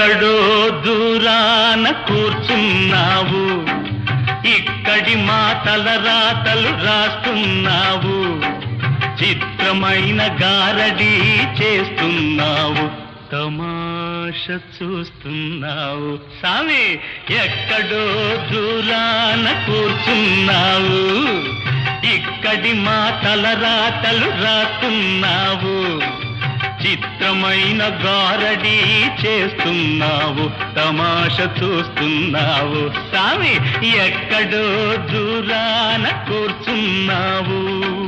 ఎక్కడో దూరాన కూర్చున్నావు ఇక్కడి మాటల రాతలు రాస్తున్నావు చిత్రమైన గారడి చేస్తున్నావు తమాష చూస్తున్నావు సామి ఎక్కడో దూరాన కూర్చున్నావు ఇక్కడి మాటల రాతలు రాస్తున్నావు చిత్రమైన గారడి చేస్తున్నావు తమాష చూస్తున్నావు సామి ఎక్కడో దూరాన కూర్చున్నావు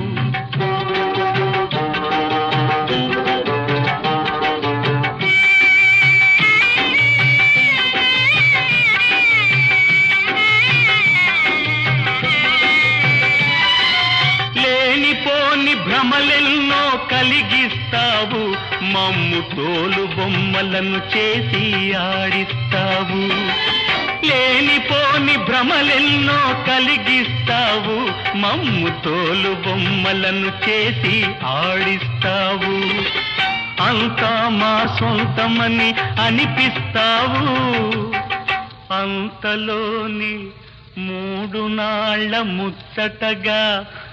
లేనిపోని భ్రమలెన్నో కలిగిస్తావు మమ్ము తోలు బొమ్మలను చేసి ఆడిస్తావు లేనిపోని భ్రమలెన్నో కలిగిస్తావు మమ్ము తోలు బొమ్మలను చేసి ఆడిస్తావు అంతా మా సొంతమని అనిపిస్తావు అంతలోని మూడు నాళ్ళ ముచ్చటగా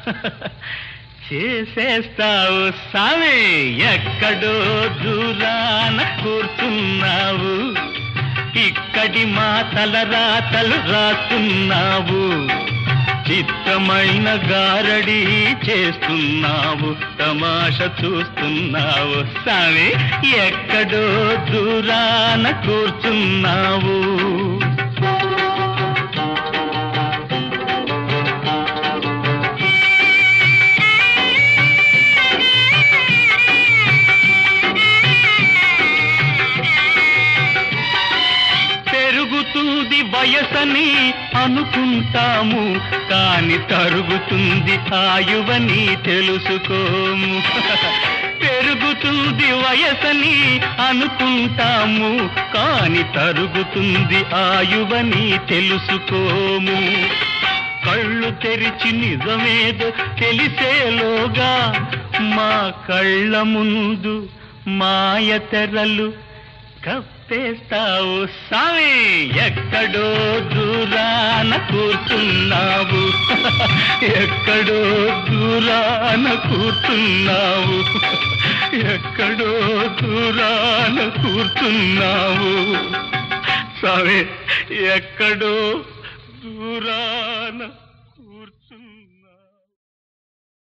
చేసేస్తావు సామి ఎక్కడో దూరాన కూర్చున్నావు ఇక్కడి మా తలరాతలు రాస్తున్నావు చిత్తమైన గారడి చేస్తున్నావు తమాష చూస్తున్నావు సామి ఎక్కడో దూరాన కూర్చున్నావు పెరుగుతుంది వయసని అనుకుంటాము కాని తరుగుతుంది ఆయువని తెలుసుకోము పెరుగుతుంది వయసని అనుకుంటాము కాని తరుగుతుంది ఆయువని తెలుసుకోము కళ్ళు తెరిచి నిజమేదో తెలిసేలోగా మా కళ్ళ ముందు మాయ తెరలు కప్పేస్తావు సామి ఎక్కడో దూరాన కూర్చున్నావు ఎక్కడో దూరాన కూర్చున్నావు ఎక్కడో దూరాన కూర్చున్నావు సామి ఎక్కడో దూరాన